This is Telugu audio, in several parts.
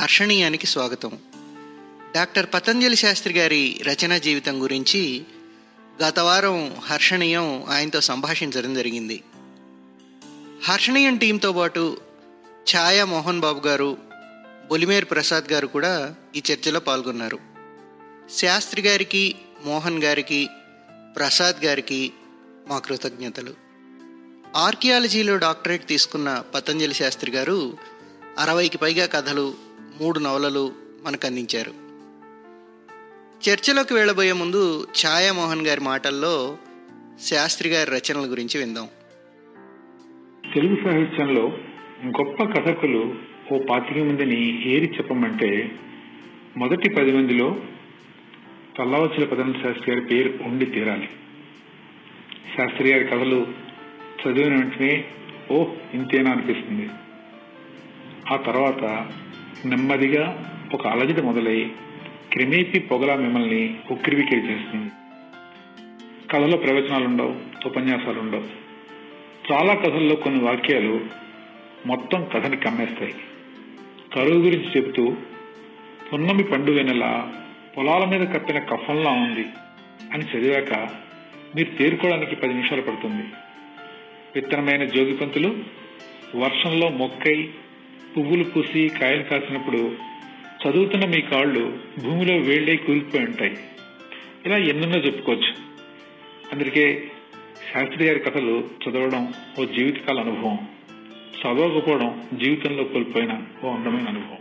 హర్షణీయానికి స్వాగతం డాక్టర్ పతంజలి శాస్త్రి గారి రచనా జీవితం గురించి గత వారం హర్షణీయం ఆయనతో సంభాషించడం జరిగింది హర్షణీయం టీంతో పాటు ఛాయా మోహన్ బాబు గారు బొలిమేర్ ప్రసాద్ గారు కూడా ఈ చర్చలో పాల్గొన్నారు శాస్త్రి గారికి మోహన్ గారికి ప్రసాద్ గారికి మా కృతజ్ఞతలు ఆర్కియాలజీలో డాక్టరేట్ తీసుకున్న పతంజలి శాస్త్రి గారు అరవైకి పైగా కథలు మూడు నవలలు మనకు అందించారు చర్చలోకి వెళ్ళబోయే ముందు ఛాయామోహన్ గారి మాటల్లో శాస్త్రి గారి రచనల గురించి విందాం తెలుగు సాహిత్యంలో గొప్ప కథకులు ఓ పాతిక మందిని ఏరి చెప్పమంటే మొదటి పది మందిలో పల్లావచ్చుల పదన శాస్త్రి గారి పేరు ఉండి తీరాలి శాస్త్రి గారి కథలు చదివిన వెంటనే ఓ ఇంతేనా అనిపిస్తుంది ఆ తర్వాత నెమ్మదిగా ఒక అలజడి మొదలై క్రిమేపీ పొగలా మిమ్మల్ని ఉక్కిరివికిరి చేస్తుంది కథలో ప్రవచనాలు ఉండవు ఉపన్యాసాలు ఉండవు చాలా కథల్లో కొన్ని వాక్యాలు మొత్తం కథని కమ్మేస్తాయి కరువు గురించి చెబుతూ పున్నమి పండు వెనెల పొలాల మీద కప్పిన కఫంలా ఉంది అని చదివాక మీరు తేరుకోవడానికి పది నిమిషాలు పడుతుంది విత్తనమైన జోగి పంతులు వర్షంలో మొక్కై పువ్వులు పూసి కాయలు కాసినప్పుడు చదువుతున్న మీ కాళ్ళు భూమిలో వేళ్ళై కూలిపోయి ఉంటాయి ఇలా ఎన్నెన్నో చెప్పుకోవచ్చు అందుకే శాస్త్రి గారి కథలు చదవడం ఓ జీవితకాల అనుభవం చదవకపోవడం జీవితంలో కోల్పోయిన ఓ అందమైన అనుభవం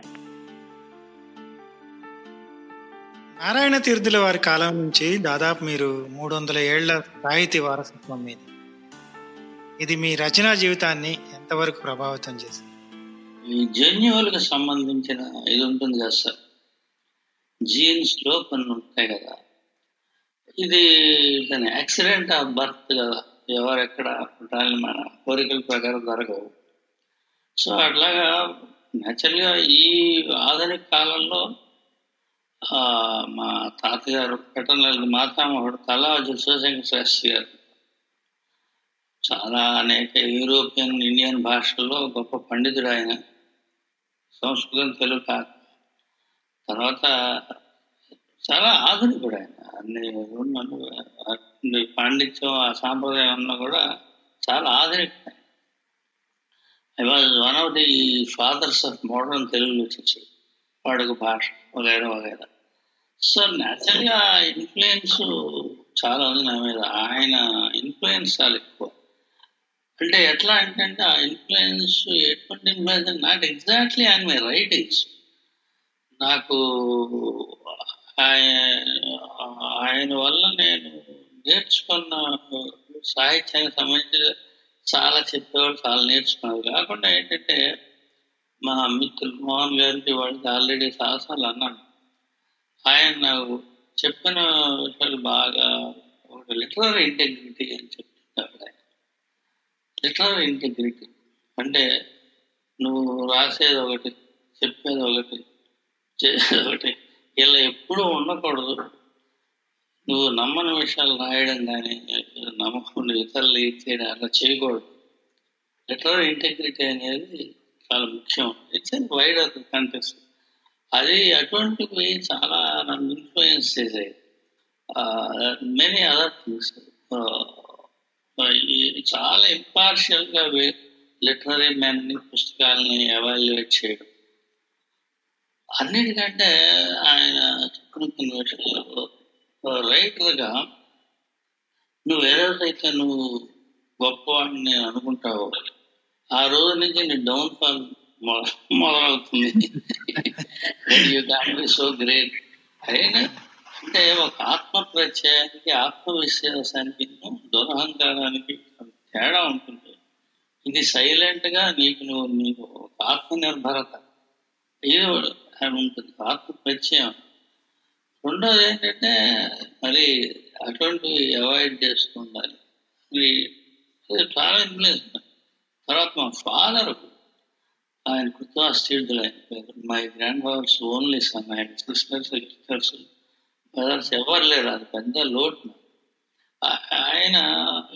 నారాయణ తీర్థుల వారి కాలం నుంచి దాదాపు మీరు మూడు వందల ఏళ్ల సాహితీ వారసత్వం మీది ఇది మీ రచనా జీవితాన్ని ఎంతవరకు ప్రభావితం చేసింది ఈ జన్యువులకు సంబంధించిన ఇది ఉంటుంది కదా సార్ జీన్స్ లో కొన్ని ఉంటాయి కదా ఇది దాని యాక్సిడెంట్ ఆఫ్ బర్త్ కదా ఎవరెక్కడ పుట్టాలని మన కోరికల ప్రకారం జరగవు సో అట్లాగా న్యాచురల్గా ఈ ఆధునిక కాలంలో ఆ, మా తాతగారు పెట్టనల్లి మాతామహుడు తలాజు శివశంకర శాస్త్రి గారు చాలా అనేక యూరోపియన్ ఇండియన్ భాషల్లో గొప్ప పండితుడు ఆయన సంస్కృతం తెలుగు కాదు తర్వాత చాలా ఆధునికుడు ఆయన అన్ని ఉన్నను అన్ని పాండిత్యం ఆ సాంప్రదాయం ఉన్నా కూడా చాలా ఆధునికుడు I was one of the fathers of modern Telugu literature వాడుక భాష వగైరా వగైరా సో న్యాచురల్గా ఇన్ఫ్లుయెన్స్ చాలా ఉంది నా మీద ఆయన ఇన్ఫ్లుయెన్స్ చాలా ఎక్కువ అంటే ఎట్లా అంటే ఆ ఇన్ఫ్లుయెన్స్ ఎటువంటి ఇన్ఫ్లుయెన్స్ నాట్ ఎగ్జాక్ట్లీ ఆయన మై రైటింగ్స్ నాకు ఆయ- ఆయన వల్ల నేను నేర్చుకున్న సాహిత్యానికి సంబంధించి చాలా చెప్పేవాళ్ళు చాలా నేర్చుకున్నారు కాకుండా ఏంటంటే మా మిత్రులు మోహన్ గారికి వాడికి ఆల్రెడీ చాలాసార్లు అన్నాను ఆయన నాకు చెప్పిన విషయాలు బాగా ఒక లిటరరీ ఇంటెగ్రిటీ అని చెప్తున్నారు ఆయన లిటరరీ ఇంటెగ్రిటీ అంటే నువ్వు రాసేది ఒకటి చెప్పేది ఒకటి చేసేది ఒకటి ఇలా ఎప్పుడూ ఉండకూడదు నువ్వు నమ్మని విషయాలు రాయడం కానీ నమ్మకుండా ఇతరులు ఇచ్చేయడం అట్లా చేయకూడదు లిటరరీ ఇంటెగ్రిటీ అనేది చాలా ముఖ్యం it's an wide of context అది అటువంటివి చాలా నన్ను ఇన్ఫ్లుయెన్స్ చేసాయి మెనీ అదర్ థింగ్స్ చాలా ఇంపార్షియల్ గా లిటరరీ మ్యాన్ని పుస్తకాలని ఎవాల్యుయేట్ చేయడం అన్నిటికంటే ఆయన చెప్పిన కొన్ని విషయాలు రైటర్గా నువ్వు ఏదైతే నువ్వు గొప్పవాడిని అనుకుంటావో ఆ రోజు నుంచి నీ డౌన్ ఫాల్ మొదలవుతుంది you can be so great అయినా అంటే ఒక ఆత్మ ప్రత్యయానికి ఆత్మవిశ్వాసానికి దురహంకారానికి తేడా ఉంటుంది ఇది సైలెంట్ గా నీకు నువ్వు నీకు ఒక ఆత్మనిర్భరత ఇది ఉంటుంది ఆత్మ ప్రత్యయం రెండోది ఏంటంటే మరి అటువంటివి అవాయిడ్ చేస్తూ ఉండాలి మరి ఇది చాలా ఇన్ఫ్లుయెన్స్ తర్వాత మా ఫాదర్ ఆయన కృతవాస్తీర్థులు ఆయన పేరు my grandfather's only son ఆయన సిస్టర్స్ సిస్టర్స్ బ్రదర్స్ ఎవరు లేరు అది పెద్ద లోటు ఆ- ఆయన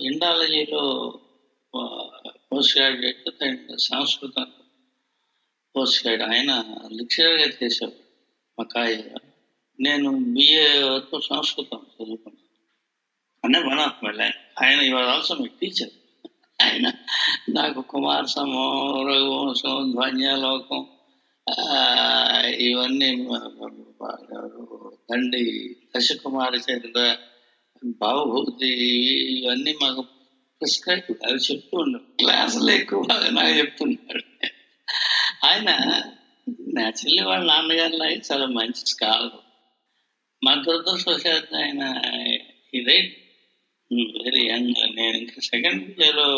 ఇండాలజీలో పోస్ట్ గ్రాడ్యుయేట్ అండ్ సంస్కృతం పోస్ట్ గ్రాడ్ ఆయన లెక్చరర్గా చేసేవాడు మా కాయ నేను బిఏ వరకు సంస్కృతం చదువుకున్నాను అనే వన్ ఆఫ్ మై లైన్ ఆయన ఇవాళ ఆల్సో మై టీచర్ ఆయన నాకు కుమార సమో రఘువంశం ధ్వన్యాలోకం ఆ, ఇవన్నీ మ- మ- తండ్రి దశకుమారి చరిత్ర భావభూతి ఇవన్నీ మాకు ప్రిస్క్రైబ్ అవి చెప్తూ ఉన్నాడు క్లాసులు ఎక్కువ బాగా నాకు చెప్తున్నాడు ఆయన నేచురల్లీ వాళ్ళ నాన్నగారు లాగా చాలా మంచి స్కాలర్ మా దురదృష్టవశాత్తు ఆయన ఇదే వెరీ యంగ్ నేను ఇంకా సెకండ్ ఇయర్లో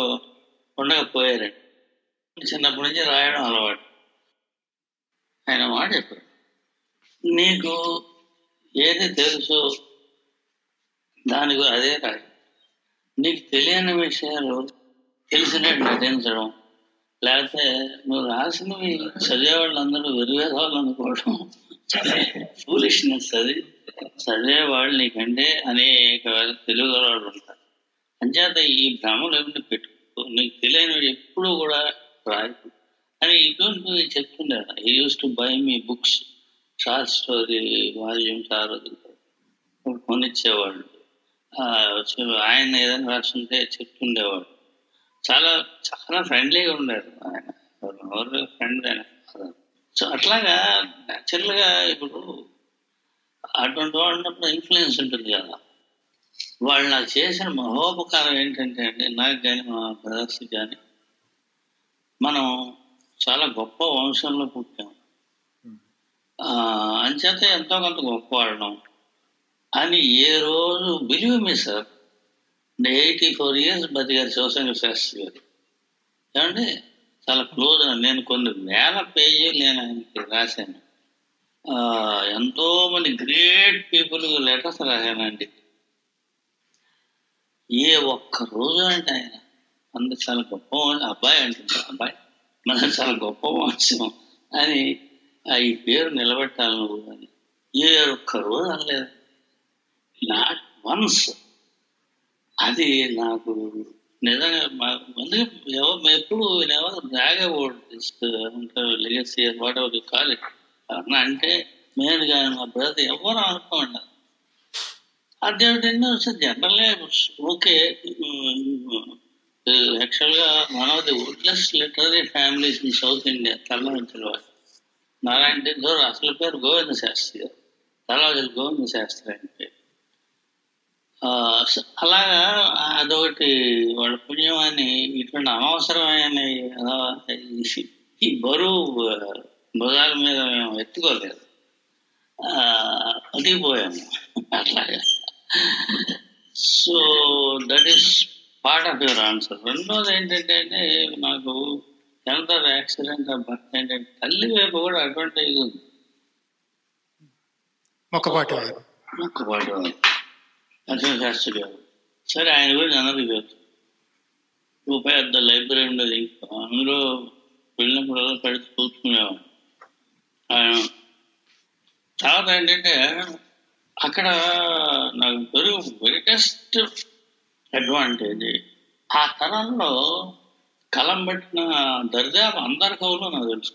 ఉండకపోయారండి చిన్నప్పటి నుంచి రాయడం అలవాటు ఆయన మాట చెప్పారు నీకు ఏది తెలుసో దానికి అదే రాయి నీకు తెలియని విషయాలు తెలిసినట్టు నటించడం లేకపోతే నువ్వు రాసినవి చదివే వాళ్ళందరూ వెరివేదాలు అనుకోవడం ఫూలిష్నెస్ అది చదివే వాళ్ళు నీకంటే అనేక వేల తెలుగు వాళ్ళు ఉంటారు అంచేత ఈ భ్రమలు ఏమిటి పెట్టుకో నీకు తెలియనివి ఎప్పుడు కూడా రాయకు అని ఇటువంటి చెప్తుండేది ఈ used to buy me books short story volumes ఆ రోజు కొనిచ్చేవాళ్ళు ఆ, సో ఆయన ఏదైనా రాస్తుంటే చెప్తుండేవాడు చాలా చాలా ఫ్రెండ్లీగా ఉండారు ఆయన ఎవరు ఫ్రెండ్ ఆయన సో అట్లాగా natural గా ఇప్పుడు అటువంటి వాళ్ళు ఉన్నప్పుడు ఇన్ఫ్లుయెన్స్ ఉంటుంది కదా వాళ్ళు నాకు చేసిన మహోపకారం ఏంటంటే అండి నాకు కానీ మా బ్రదర్స్ కానీ మనం చాలా గొప్ప వంశంలో పుట్టాం ఆ, అంచేత ఎంతో కొంత గొప్ప వాళ్ళం అని ఏ రోజు believe me sir eighty four years Sivasankara Sastri Sastry గారు ఏమంటే చాలా క్లోజ్ నేను కొన్ని వేల పేజీలు నేను ఆయనకి రాశాను ఆ, ఎంతో మంది గ్రేట్ పీపుల్ లెటర్స్ రాశానండి ఏ ఒక్క రోజు అంటే ఆయన అంత చాలా గొప్ప వంశం అబ్బాయి అంటుంటారు అబ్బాయి మన చాలా గొప్ప వంశం అని ఆ ఈ పేరు నిలబెట్టాలి నువ్వు అని ఏ ఒక్క రోజు అనలేదు నాట్ వన్స్ అది నాకు నిజంగా మా- అందుకే ఎవరు ఎప్పుడు ఎవరు డ్రాగ్ అవ్వడు legacy whatever call it అంటే నేను కానీ మా బ్రదర్ ఎవరు అనుకోండి అదేమిటంటే జనరల్గా ఓకే యాక్చువల్గా one of the oldest literary families in south India తలవంతుల వారు నారాయణ టిందూరు అసలు పేరు గోవింద శాస్త్రి గారు తలవంతుల గోవింద శాస్త్రి అని పేరు ఆ, స- అలాగా అదొకటి వాళ్ళ పుణ్యం అని ఇటువంటి అనవసరమైన ఆ, ఈ- ఈ బరువు ఆ, భుజాల మీద మేము ఎత్తుకోలేదు ఆ, అదిగిపోయాము అట్లాగా so that is part of your answer రెండోది ఏంటంటే అండి, నాకు ఎంత యాక్సిడెంట్ బర్త్ ఏంటంటే తల్లి వైపు కూడా అటువంటి ఇది ఉంది మొక్కపాటి వారు ఒక్కపాటు నరసింహ శాస్త్రి గారు సరే ఆయన గురించి అందరికీ తెలుసు ఓ పెద్ద లైబ్రరీ ఉండేది అందులో వెళ్ళినప్పుడు పెడితే చూసుకునేవాడు ఆయన తర్వాత ఏంటంటే అక్కడ నాకు వెరీ వెరిటెస్ట్ అడ్వాంటేజ్ ఆ తరంలో కలం పెట్టిన దరిదాపు అందరి కవులు నాకు తెలుసు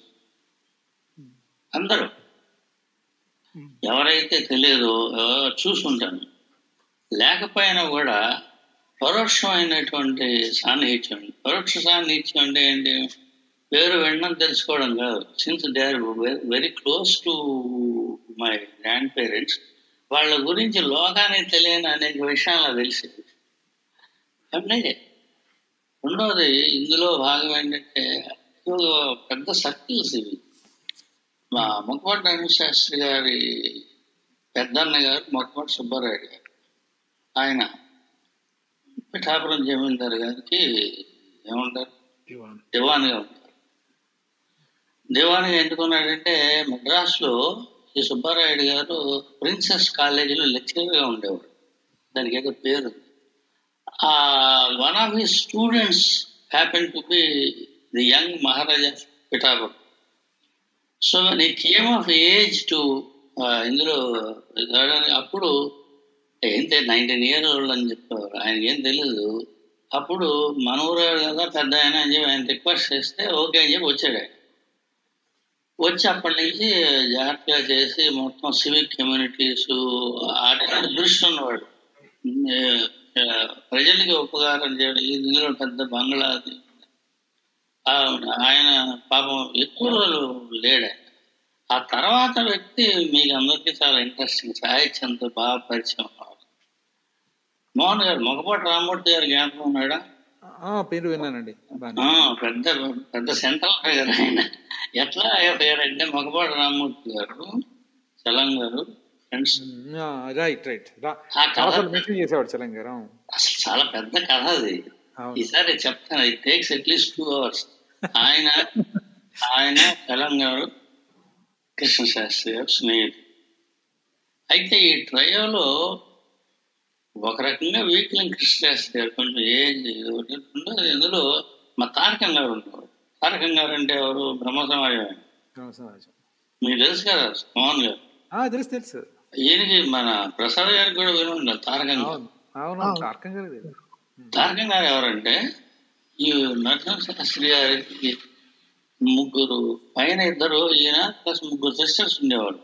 అందరూ ఎవరైతే తెలియదో ఎవరో చూసుంటాను లేకపోయినా కూడా పరోక్షమైనటువంటి సాన్నిహిత్యం పరోక్ష సాన్నిహిత్యం అంటే ఏంటి పేరు వినడం తెలుసుకోవడం కాదు since they are very close to my grandparents వాళ్ళ గురించి లోకానికి తెలియని అనేక విషయాలు నాకు తెలిసేది అంటే రెండవది ఇందులో భాగం ఏంటంటే ఇది ఒక పెద్ద సర్కిల్స్ ఇవి మా ముక్కపట్టు అనిల్ శాస్త్రి గారి పెద్దన్న గారు మొక్కపట్టు సుబ్బారాయుడు గారు ఆయన పిఠాపురం జమీందారు గారికి ఏమంటారు దివాన్గా ఉంటారు దివాన్గా ఎందుకున్నాడంటే మద్రాసులో ఈ సుబ్బారాయుడు గారు ప్రిన్సెస్ కాలేజీలో లెక్చరర్గా ఉండేవాడు దానికి ఏదో పేరు ఉంది. ఆ one of his students happen to be the young maharaja Pithapuram so నీ కేమ్ ఆఫ్ ఏజ్ టు ఇందులో రావడానికి అప్పుడు ఏంటి నైన్టీన్ ఇయర్ ఓల్డ్ అని చెప్పేవారు ఆయనకి ఏం తెలియదు అప్పుడు మనూరు కదా పెద్ద ఆయన అని చెప్పి ఆయన రిక్వెస్ట్ చేస్తే ఓకే అని చెప్పి వచ్చాడు ఆయన వచ్చి అప్పటి నుంచి జాగ్రత్తగా చేసి మొత్తం సివిక్ కమ్యూనిటీస్ అటువంటి దృష్టి ఉన్నవాడు ఏ, ఆ, ప్రజలకి ఉపకారం చేయడం ఇందులో పెద్ద బంగ్లా అది. ఆ, ఆయన పాపం ఎక్కువ రోజులు లేడు ఆయన. ఆ తర్వాత వ్యక్తి మీకు అందరికీ చాలా ఇంట్రెస్టింగ్ సాహిత్యంతో బాగా పరిచయం ఉన్నవాడు. మోహన్ గారు మొగపాటి రామ్మూర్తి గారు జ్ఞాపకం ఉన్నాడా ఆ, పేరు విన్నానండి బాగానే. ఆ, పెద్ద పెద్ద సెంట్రల్ ఫిగర్ ఆయన ఎట్లా అయ్యారంటే మొగపాటి రామ్మూర్తి గారు చలం గారు ఫ్రెండ్స్ ఉమ్, ఆ, రైట్ రైట్ రా- ఆ కథ చాలాసార్లు మెన్షన్ చేసేవాడు చలంగారు అసలు చాలా పెద్ద కథ అది అవును. ఈసారి చెప్తాను it takes at least two hours ఆయన ఆయన తెలంగాణ కృష్ణ శాస్త్రి గారు స్నేహితుడు అయితే ఈ ట్రయోలో ఒక రకంగా వీక్లింగ్ కృష్ణ శాస్త్రి గారు కొంచెం ఏజ్ ఉండదు. ఇందులో మా తారకం గారు ఉన్నారు తారకం గారు అంటే ఎవరు బ్రహ్మ సమాజం ఆయన. అవును, సమాజం. మీకు తెలుసు కదా మోహన్ గారు ఆ, తెలుసు తెలుసు ఈయనకి మన ప్రసాద్ గారికి కూడా విని ఉండాలి తారకం గారు అవును అవును తార్కం గారు తెలుసు తారకం గారు ఎవరంటే ఈ నరసింహ శాస్త్రి గారికి ముగ్గురు పైన ఇద్దరు ఈయన ప్లస్ ముగ్గురు సిస్టర్స్ ఉండేవాడు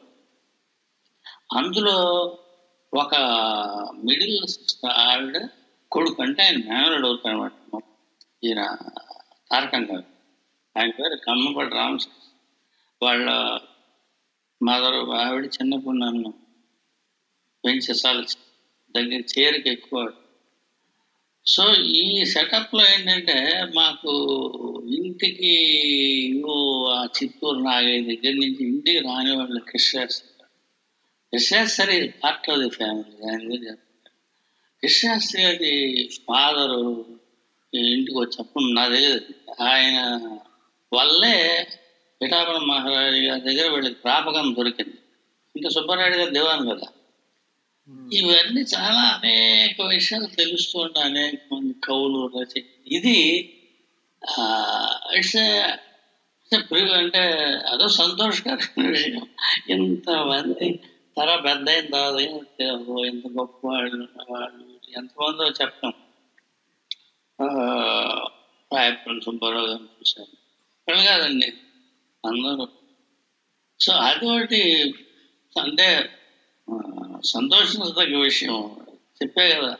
అందులో ఒక మిడిల్ సిస్టర్ ఆవిడ కొడుకు అంటే ఆయన మేనరుడు అవుతాడు అనమాట ఈయన తారకం గారు ఆయన పేరు కమ్మపడి రామశాస్త్రి వాళ్ళ మదర్ ఆవిడ చిన్నప్పుడు నన్ను పెంచేసాలు దగ్గర చేరికి ఎక్కువ సో ఈ సెటప్ లో ఏంటంటే మాకు ఇంటికి ఇగో ఆ చిత్తూరు నాగయ్య దగ్గర నుంచి ఇంటికి రాని వాళ్ళు Krishnasastri Krishnasastri part of the family ఆయన గురించి చెప్తాను. కృష్ణాస్త్రి గారి ఫాదరు ఇంటికి వచ్చినప్పుడు నా తెలియదు ఆయన వల్లే పిఠాపురం మహారాజు గారి దగ్గర వీళ్ళకి ప్రాపకం దొరికింది ఇంకా సుబ్బారాయుడు గారు దివాన్ కదా ఇవన్నీ చాలా అనేక విషయాలు తెలుస్తూ ఉంటాయి అనేక మంది కవులు రచయి ఇది ఇట్స్ అంటే అదో సంతోషకరమైన విషయం ఇంతమంది తర పెద్ద అయిన తర్వాత ఏం- ఎంత గొప్ప వాళ్ళు వాళ్ళు ఎంతమందో చెప్పడం రాయపల్లి సుబ్బారావు గారిని చూశాను వాళ్ళు కాదండి అందరూ సో అదొకటి అంటే ఆ, సంతోషించదగ్గ విషయం చెప్పే కదా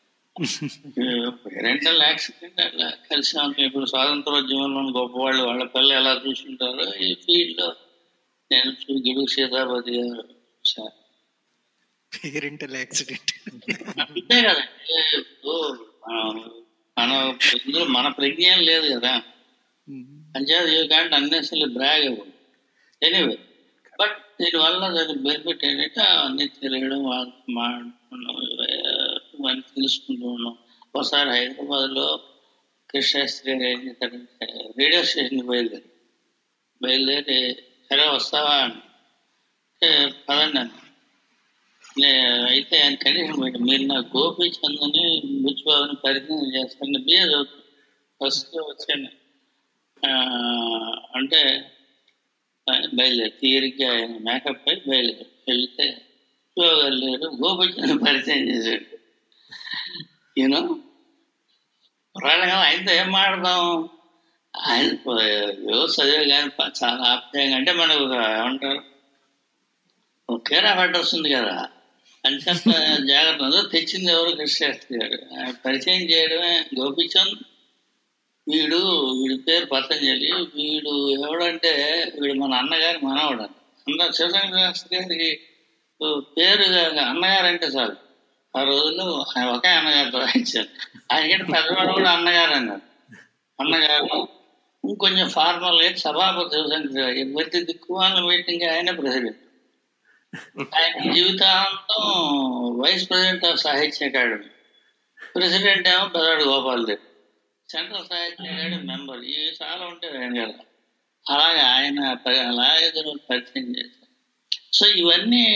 రెంటల్ యాక్సిడెంట్ అట్లా కలిసి ఉంటాం ఇప్పుడు స్వాతంత్రోద్యమంలో గొప్పవాళ్ళు వాళ్ళ పిల్లలు ఎలా చూసుకుంటారో ఈ ఫీల్డ్ లో నేను చూ- గిడుగు సీతాపతి గారు సార్ పేరెంటల్ యాక్సిడెంట్ అంతే కదా ఇప్పుడు మనం మన ఇందులో మన ప్రజ్ఞ లేదు కదా పంచాయతీ you can't unnecessary brag anyway but దీనివల్ల దాని బెనిఫిట్ ఏంటంటే అవన్నీ తెలియడం వాళ్ళతో మాట్లాడుకున్నాం ఇవన్నీ తెలుసుకుంటూ ఉన్నాం ఒకసారి హైదరాబాద్లో కృష్ణాస్త్రి గారు ఏం చేశారంటే రేడియో స్టేషన్కి బయలుదేరి బయలుదేరి సరే వస్తావా అని అంటే పదండి అని నే- అయితే ఆయన కండిషన్ పెట్టి మీరు నా గోపీచంద్ని బుచ్చిబాబుని పరిచయం చేస్తాను బిఏ చదువుతాను ఫస్ట్ వచ్చాను ఆ, అంటే ఆయన బయలుదేరి తీరిగ్గా ఆయన మేకప్ అయి బయలుదేరి వెళ్తే గారు లేరు గోపీచంద్ పరిచయం చేశాడు యూనో పురాణంగా ఆయనతో ఏం మాడదాం ఆయన ఏవో చదివే కానీ ప- చాలా ఆప్యాయంగా అంటే మనకు ఒక ఏమంటారు కేర్ ఆఫ్ అడ్రస్ ఉంది కదా అంచేత జాగ్రత్త ఉందో తెచ్చింది ఎవరు కృష్ణశాస్త్రి గారు ఆయన పరిచయం చేయడమే గోపిచంద్ వీడు వీడి పేరు పతంజలి వీడు ఎవడంటే వీడు మన అన్నగారి మనవడు అందరు శివశంకర శాస్త్రి గారికి పేరు అన్నగారు అంటే చాలు ఆ రోజుల్లో ఆయన ఒకే అన్నగారితో రాయించారు ఆయనకంటే పెద్దవాడు కూడా అన్నగారు అన్నారు అన్నగారు ఇంకొంచెం ఫార్మల్ గా సభాపతి శివశంకర్ గారు ప్రతి దిక్కుమాల మీటింగ్ ఆయన ప్రెసిడెంట్ ఆయన జీవితాంతం vice president of Sahitya Akademi president ఏమో పెదవాడు గోపాల్ రెడ్డి సెంట్రల్ సాహిత్య అకాడమీ మెంబర్ ఇవి చాలా ఉంటాయి ఆయన గారు అలాగే ఆయన ప- అలాగే జనం పరిచయం చేశారు సో ఇవన్నీ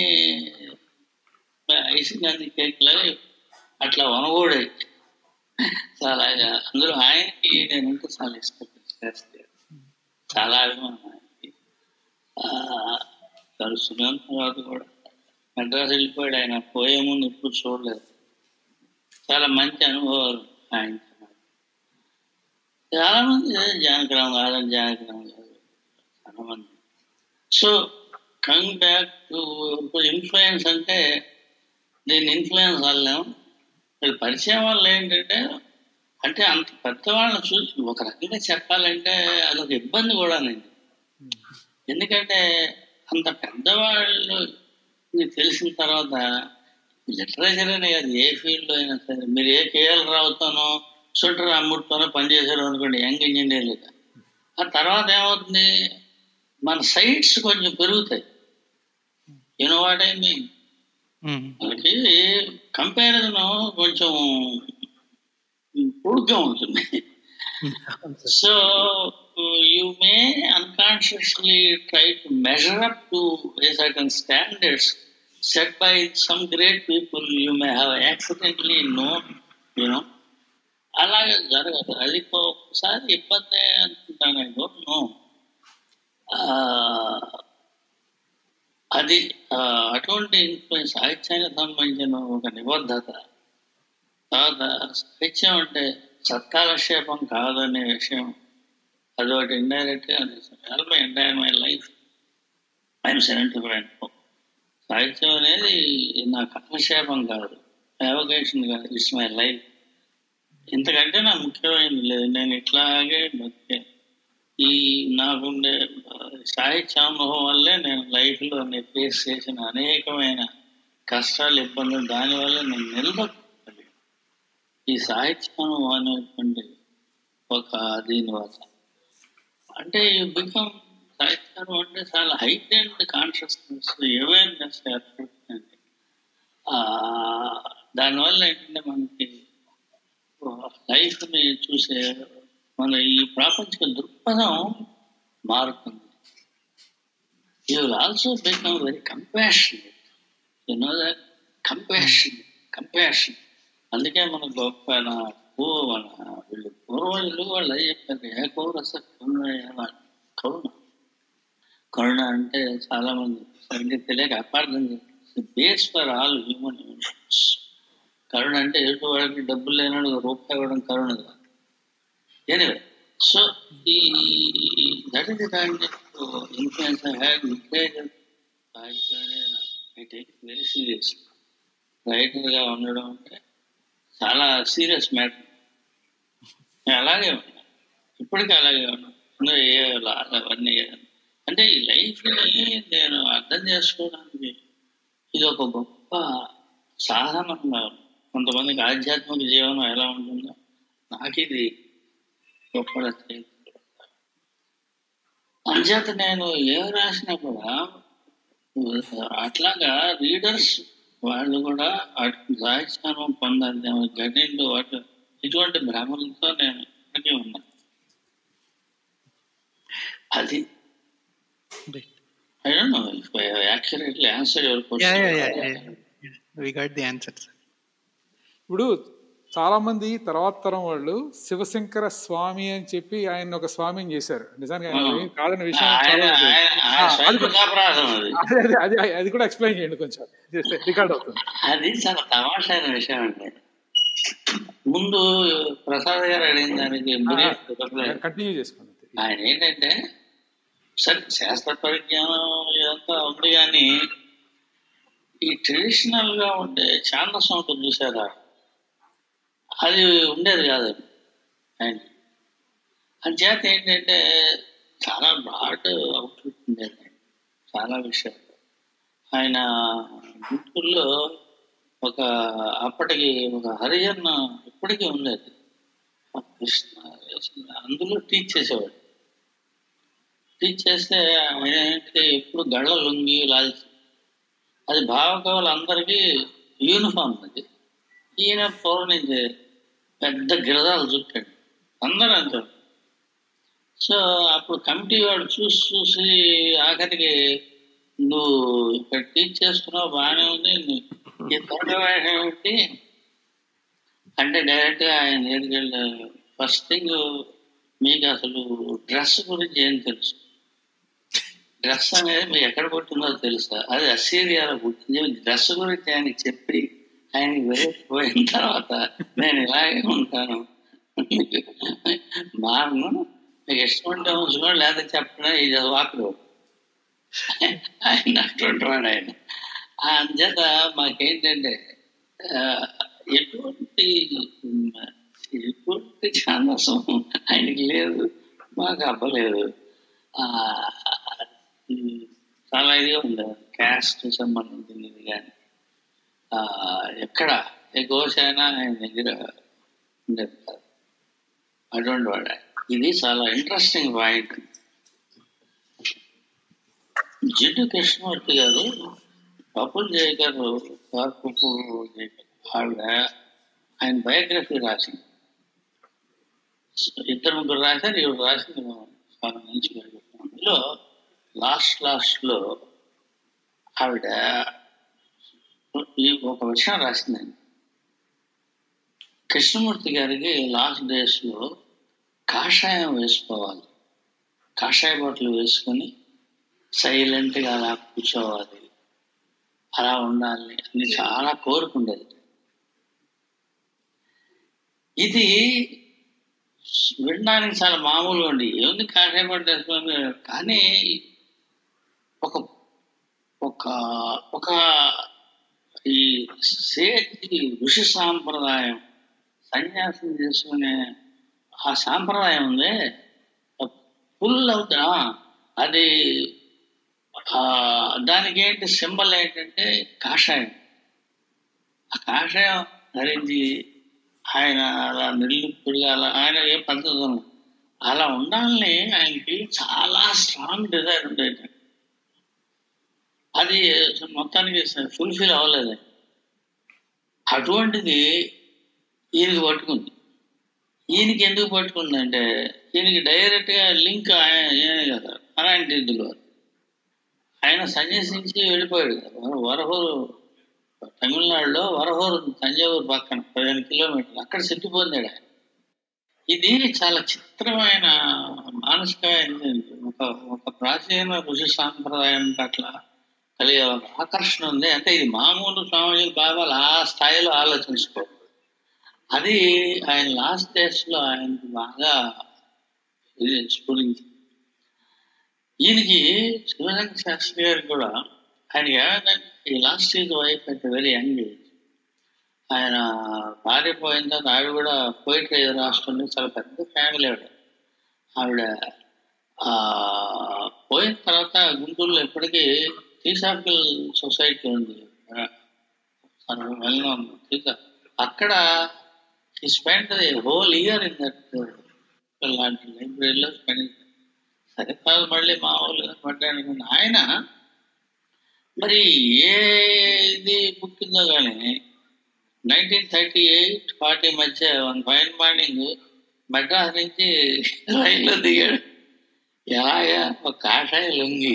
ఐసింగ్ గాంధీ కేక్ లాగా అట్లా వనగూడే చాలా అందులో ఆయనకి నేను ఇంకా చాలా ఇష్టపడి చాలా అభిమానం ఆయనకి ఆ, కలుసుకున్న తర్వాత కూడా మెడ్రాస్ వెళ్ళిపోయాడు ఆయన పోయే ముందు ఎప్పుడు చూడలేదు చాలా మంచి అనుభవాలు ఆయన చాలా మంది జానకరామ్ కాదని జానకరామ్ గారు చాలా మంది so coming back to influence అంటే దీన్ని ఇన్ఫ్లుయెన్స్ అనలేం ఇది పరిచయం వల్ల ఏంటంటే అంటే అంత పెద్దవాళ్ళని చూసి ఒక రకంగా చెప్పాలంటే అదొక ఇబ్బంది కూడానండి ఎందుకంటే అంత పెద్దవాళ్ళు మీకు తెలిసిన తర్వాత లిటరేచర్ అనే కాదు ఏ ఫీల్డ్ అయినా సరే మీరు ఏ కేఎల్ రావుతానో స్వెటర్ అమ్ముడుతోనో పనిచేసారు అనుకోండి యంగ్ ఇంజనీర్లుగా ఆ తర్వాత ఏమవుతుంది మన సైట్స్ కొంచెం పెరుగుతాయి యూనో వాట్ ఐ మీన్ మనకి కంపారిజన్ కొంచెం పొడుగ్గా ఉంటుంది so you may unconsciously try to measure up to a certain standards set by some great people you may have accidentally known you know అలాగే జరగదు అది ఒకసారి ఇబ్బంది అనుకుంటాను ఐ డోంట్ నో అది ఆ, అటువంటి ఇన్ఫ్లుయెన్స్ సాహిత్యానికి సంబంధించిన ఒక నిబద్ధత తర్వాత సాహిత్యం అంటే సత్కాలక్షేపం కాదనే విషయం అదొకటి ఇండైరెక్ట్ గా my entire my life I'm seventy five సాహిత్యం అనేది నా కాలక్షేపం కాదు అవకేషన్ కాదు ఇట్స్ మై లైఫ్ ఇంతకంటే నా ముఖ్యమైనది లేదు నేను ఇట్లాగే బతికే ఈ నాకుండే ఆ, సాహిత్య అనుభవం వల్లే నేను లైఫ్ లో నేను ఫేస్ చేసిన అనేకమైన కష్టాలు ఇబ్బందులు దానివల్ల నేను నిలబడుకోగలిగాను ఈ సాహిత్యం అనేటువంటి ఒక దీని వల్ల అంటే యూ బికమ్ సాహిత్యం అంటే చాలా హైట్ అండ్ కాన్షియస్నెస్ అవేర్నెస్ ఏర్పడుతుంది ఆ, దానివల్ల ఏంటంటే మనకి లైఫ్ ని చూసే మన ఈ ప్రాపంచిక దృక్పథం మారుతుంది you will also become very compassionate you know that compassion compassion అందుకే మన గొప్ప నా పూ మన వీళ్ళు పూర్వజులు వాళ్ళు ఏం చెప్పారు ఏ కౌరస కరుణ కరుణ కరుణ అంటే చాలా మంది సరిగ్గా తెలియక అపార్థం base for all human emotions కరుణ అంటే ఎదుటి వాడికి డబ్బులు లేనాడు రూపాయి ఇవ్వడం కరుణ కాదు ఎనివే సో ఈ that is kind influence I had literature I take very serious రైటర్గా ఉండడం అంటే చాలా సీరియస్ మ్యాటర్ నేను అలాగే ఉన్నా ఇప్పటికీ అలాగే ఉన్నా ఇంకా ఏ లా- అవన్నీ అంటే ఈ లైఫ్ని నేను అర్థం చేసుకోవడానికి ఇది ఒక గొప్ప సాధనంగా ఉంది. కొంతమందికి ఆధ్యాత్మిక జీవనం ఎలా ఉంటుందో నాకు ఇది గొప్ప రచయిత అంచేత నేను ఏం రాసినా కూడా అట్లాగా రీడర్స్ వాళ్ళు కూడా అటు సాహిత్యానం పొందాలి గడిండు అటు ఇటువంటి భ్రమలతో నేను ఇప్పటికీ ఉన్నా అది I don't know if I accurately answer your Yeah, yeah, yeah, question yeah. We got the answers. ఇప్పుడు చాలా మంది తర్వాత తరం వాళ్ళు శివశంకర స్వామి అని చెప్పి ఆయన ఒక స్వామిని చేశారు నిజానికి ఆయన ఏం కాదన్న విషయం ఆయన చాలా ఉంది. ఆయన- ఆ, ఆయన అది స్వయం కూడా- కృతాపరాధం అది అదే అదే అది అది కూడా ఎక్స్ప్లెయిన్ చేయండి కొంచెం రికార్డ్ అవుతుంది అది చాలా తమాషైన విషయం అండి ముందు ప్రసాద్ గారు అడిగిన దానికి brief reply. కంటిన్యూ చేసుకోండి ఆయన ఏంటంటే సరే శాస్త్ర పరిజ్ఞానం ఇదంతా ఉంది కానీ ఈ ట్రెడిషనల్ గా ఉండే ఛాందసం ఉంటుంది చూసారా అది ఉండేది కాదు ఆయన అంచేత ఏంటంటే చాలా బ్రాడ్ అవుట్లుక్ ఉండేది ఆయన. చాలా విషయాలు ఆయన గుంటూరులో ఒక అప్పటికి ఒక హరిజన్ ఇప్పటికీ ఉండేది ఆ కృష్ణ అందులో టీచ్ చేసేవాడు టీచ్ చేస్తే ఆయన ఏంటి ఎప్పుడు గళ్ళ లుంగి లాల్చి అది భావకవులందరికీ యూనిఫామ్ అది ఈయన పూర్వం నుంచి పెద్ద గిరదాలు చుట్టాడు అందరూ అంటారు సో అప్పుడు కమిటీ వాడు చూసి చూసి ఆఖరికి నువ్వు ఇక్కడ టీచ్ చేస్తున్నావు బాగానే ఉంది నువ్వు ఈ తోట వేయడం ఏమిటి అంటే డైరెక్ట్ గా ఆయన దగ్గరికి వెళ్ళారు ఫస్ట్ థింగ్ మీకు అసలు డ్రెస్ గురించి ఏం తెలుసు డ్రెస్ అనేది మీకు ఎక్కడ పుట్టిందో తెలుసా అది అసీరియాలో పుట్టింది డ్రెస్ గురించి ఆయనకి చెప్పి ఆయనకి వెళ్ళిపోయిన తర్వాత నేను ఇలాగే ఉంటాను మారను మీకు ఇష్టం ఉంటే ఉంచుకోండి లేదా చెప్పడం ఇది వాకరు ఆయన అటువంటి వాడు ఆయన అంచేత మాకేంటంటే ఆ, ఎటువంటి ఉమ్, ఎటువంటి ఛాందసం ఆయనకి లేదు మాకు అవ్వలేదు ఆ, ఉమ్, చాలా ఇదిగా ఉండేది క్యాస్ట్ సంబంధించినది కానీ ఆ, ఎక్కడ ఏ గోశాన ఆయన దగ్గర ఉండేది కాదు అటువంటి వాడు ఆయన. ఇది చాలా ఇంట్రెస్టింగ్ పాయింట్ జిడ్డు కృష్ణమూర్తి గారు పప్పుల్ జయ గారు పప్పు జయ గారు ఆవిడ ఆయన బయోగ్రఫీ రాసింది ఇద్దరు ముగ్గురు రాశారు ఇవి రాసింది చాలా మంచి అందులో లాస్ట్ లాస్ట్ లో ఆవిడ ఈ ఒక విషయం రాసిందండి కృష్ణమూర్తి గారికి లాస్ట్ డేస్ లో కాషాయం వేసుకోవాలి కాషాయ బట్టలు వేసుకొని సైలెంట్ గా అలా కూర్చోవాలి అలా ఉండాలి అని చాలా కోరుకుండేది ఇది వినడానికి చాలా మామూలుగా ఉండి ఏముంది కాషాయ బట్టలు వేసుకొని కానీ ఒక ఒక ఒక ఈ సేటి ఋషి సాంప్రదాయం సన్యాసం చేసుకునే ఆ సాంప్రదాయం ఉంది ఫుల్ అవుతా అది ఆ, దానికి ఏంటి సింబల్ ఏంటంటే కాషాయం ఆ కాషాయం ధరించి ఆయన అలా నిర్లిప్తుడిగా అలా ఆయన ఏ పద్ధతి ఉంది. అలా ఉండాలని ఆయనకి చాలా స్ట్రాంగ్ డిజైర్ ఉండేది అది మొత్తానికి ఫుల్ఫిల్ అవ్వలేదు అటువంటిది ఈయనకి పట్టుకుంది ఈయనకి ఎందుకు పట్టుకుందంటే ఈయనకి డైరెక్ట్ గా లింక్ ఆయన కదా నారాయణ తీర్థులు వారు. ఆయన సన్యసించి వెళ్ళిపోయాడు కదా. వరహూరు తమిళనాడులో వరహూరు తంజావూరు పక్కన పదిహేను కిలోమీటర్లు అక్కడ సెట్టు పొందాడు ఆయన ఇది చాలా చిత్రమైన మానసికమైన ఒక ఒక ప్రాచీన ఋషి సాంప్రదాయం పట్ల కలిగే ఒక ఆకర్షణ ఉంది అంటే ఇది మామూలు స్వామిజీలు బాబాలు ఆ స్థాయిలో ఆలోచించుకోరు అది ఆయన లాస్ట్ డేస్ లో ఆయనకి బాగా ఇది స్ఫురించి ఈయనకి శివశంకర శాస్త్రి గారు కూడా ఆయనకి ఏమైందంటే ఈ lost his wife at very young age ఆయన భార్య పోయిన తర్వాత ఆవిడ కూడా పోయిటరీ రాస్తుంది చాలా పెద్ద ఫ్యామిలీ ఆవిడ ఆవిడ ఆ పోయిన తర్వాత గుంటూరులో ఎప్పటికీ థీసాఫికల్ సొసైటీ ఉంది వెళ్ళిన థీసా అక్కడ ఈ spend whole year in that లాంటి లైబ్రరీలో స్పెండ్ సరే కాదు మళ్ళీ మామూలుగా పడ్డాను ఆయన మరి ఏ ఇది పుట్టిందో కానీ నైన్టీన్ థర్టీ ఎయిట్ ఫార్టీ మధ్య వన్ ఫైన్ మార్నింగ్ మద్రాస్ నుంచి రైల్లో దిగాడు ఎలాగా ఒక కాషాయ లొంగి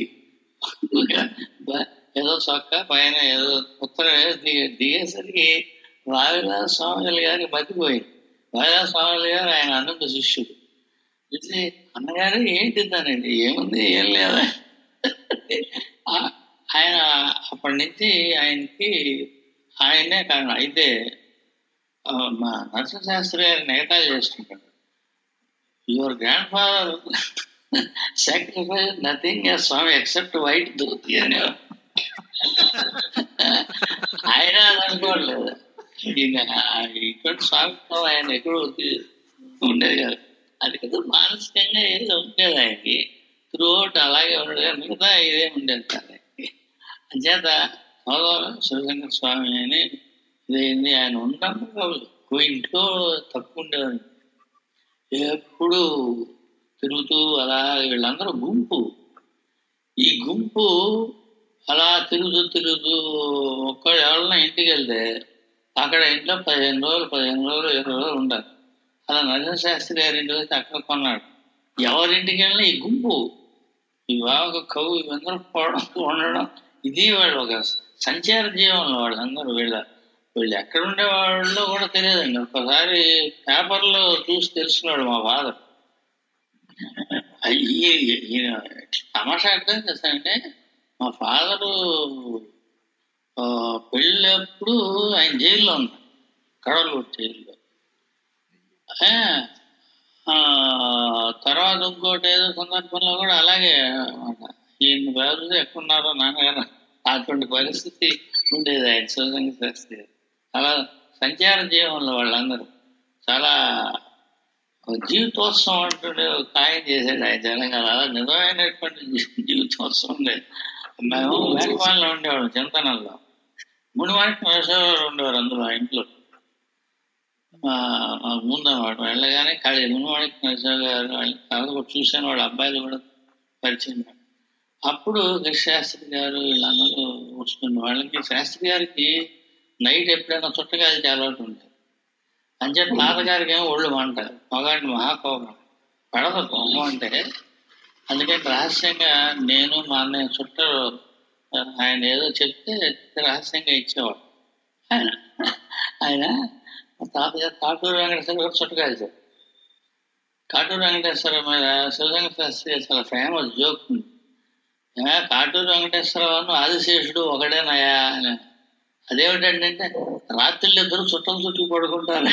బ- ఏదో చొక్క పైన ఏదో ఉత్తరం వేసి దిగ దిగేసరికి రావిలాల స్వామి గారికి మతిపోయింది రావిలాల స్వామి గారు ఆయన అన్నంత శిష్యుడు ఇది అన్నగారు ఏంటి దానండి ఏముంది ఏం లేదా ఆ- ఆయన అప్పటి నుంచి ఆయనకి ఆయనే కారణం అయితే ఆ, మా నరసింహశాస్త్రి గారు నెగటాలు చేస్తుంటాడు your grand father sacrifice nothing swami except white dhoti అని ఆయన అది అనుకోవట్లేదు ఈయన ఇక్కడ స్వామిత్వం ఆయన ఎక్కడో ఉండేది కాదు అది కదా మానసికంగా ఏదో ఉండేది ఆయనకి త్రూఅవుట్ అలాగే ఉండేది కానీ మిగతా ఇదే ఉండేది కాదు ఆయనకి. అంచేత సోదరు శివశంకర స్వామి అని ఇదేంది ఆయన ఉన్నప్పుడు ఇంట్లో తక్కువ ఉండేవాడు ఎప్పుడు తిరుగుతూ అలా వీళ్ళందరూ గుంపు ఈ గుంపు అలా తిరుగుతూ తిరుగుతూ ఒక్కడు ఎవరన్నా ఇంటికి వెళ్తే అక్కడ ఇంట్లో పదిహేను రోజులు పదిహేను రోజులు ఇరవై రోజులు ఉండాలి అలా నరసింహ శాస్త్రి గారి ఇంటికి వచ్చి అక్కడ కొన్నాడు ఎవరింటికి వెళ్ళినా ఈ గుంపు ఈ బాగా కవు ఇవందరూ పోవడం ఉండడం ఇది వాళ్ళు ఒక సంచార జీవనంలో వాళ్ళందరూ వీళ్ళ వీళ్ళు ఎక్కడ ఉండే వాళ్ళు కూడా తెలియదండి ఒకసారి పేపర్లో చూసి తెలుసుకున్నాడు మా ఫాదర్ ఈయన తమాషా అర్థం చేస్తానంటే మా ఫాదరు పెళ్ళప్పుడు ఆయన జైల్లో ఉన్నాడు కడవలూరు జైల్లో ఆ, ఆ, తర్వాత ఇంకోటి ఏదో సందర్భంలో కూడా అలాగే అన్నమాట. ఈయన రోజు ఎక్కడున్నారో నాన్నగారు అటువంటి పరిస్థితి ఉండేది ఆయన శివశంకర శాస్త్రి గారు. అలా సంచార జీవంలో వాళ్ళందరూ చాలా ఒక జీవితోత్సవం అంటుండే ఒక ఖాయం చేశాడు ఆయన తెలంగాణ అలా నిజమైనటువంటి జీ- జీవితోత్సవం లేదు మేము వేటపాలలో ఉండేవాళ్ళం చింతనంలో మునివాడికి వ్యవసాయంలో ఉండేవారు అందులో ఆ ఇంట్లో మా మా ముందన్నమాట వెళ్ళగానే ఖాళీ మునివాడికి నరసింహ గారు వాళ్ళ తర్వాత కూడా చూశాను వాళ్ళ అబ్బాయిలు కూడా పరిచయం అప్పుడు శాస్త్రి గారు వీళ్ళందరూ వస్తున్న వాళ్ళకి శాస్త్రి గారికి నైట్ ఎప్పుడైనా చుట్టకాయలకి అలవాటు ఉండేది అంచేత తాతగారికి ఏమో ఒళ్ళు మంట మగాడిని మహాకోపం పడద కోపం అంటే అందుకని రహస్యంగా నేను మా అన్నయ్య చుట్టూ ఆయన ఏదో చెప్తే రహస్యంగా ఇచ్చేవాడు ఆయన ఆయన మా తాతగారు కాటూరు వెంకటేశ్వర గారు చుట్టకాయలు కాటూరు వెంకటేశ్వర మీద శివశంకర శాస్త్రి చాలా ఫేమస్ జోక్ ఉంది "ఏ, కాటూరు వెంకటేశ్వరరావు ఆదిశేషుడు ఒకడేనయా అని అదేమిటంటే రాత్రులు ఇద్దరు చుట్టం చుట్టూ పడుకుంటారు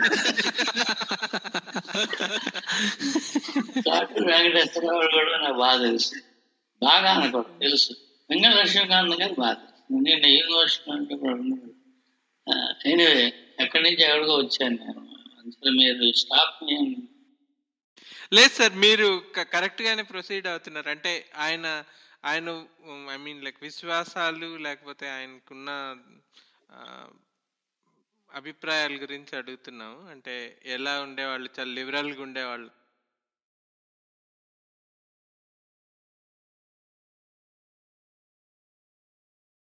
కాటూరు వెంకటేశ్వరరావు కూడా నాకు బాగా తెలుసు బాగా నాకు తెలుసు వెంకట లక్ష్మీకాంత్ గారు బాగా తెలుసు నేను యూనివర్సిటీ అంటే కూడా ఉన్నాడు ఎనివే ఎక్కడి నుంచి ఎక్కడికో వచ్చాను నేను అసలు మీరు స్టాప్ లేదు సార్ మీరు కరెక్ట్ గానే ప్రొసీడ్ అవుతున్నారు అంటే ఆయన ఆయన ఐ మీన్ లైక్ విశ్వాసాలు లేకపోతే ఆయనకున్న ఆ, అభిప్రాయాల గురించి అడుగుతున్నాము అంటే ఎలా ఉండేవాళ్ళు చాలా లిబరల్గా ఉండేవాళ్ళు